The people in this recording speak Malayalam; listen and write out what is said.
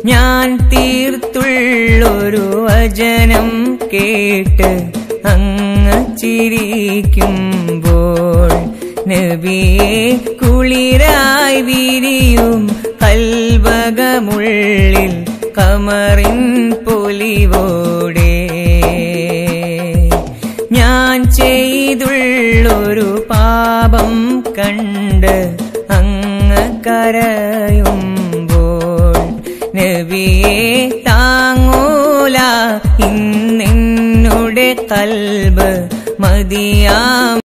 ഞാൻ തീർത്തുള്ളൊരു വചനം കേട്ട് അങ്ങ് ചിരിക്കുമ്പോൾ നബിയെ കുളിരായി വിരിയും കൽവകമുള്ളിൽ കമറിൻ പൊലിവോടെ ഞാൻ ചെയ്തുള്ളൊരു പാപം കണ്ട് അങ്ങ് കരയുമ്പോൾ നബിയെ താങ്ങൂല ഇന്നെന്നുടെ കൽബ് മതിയാം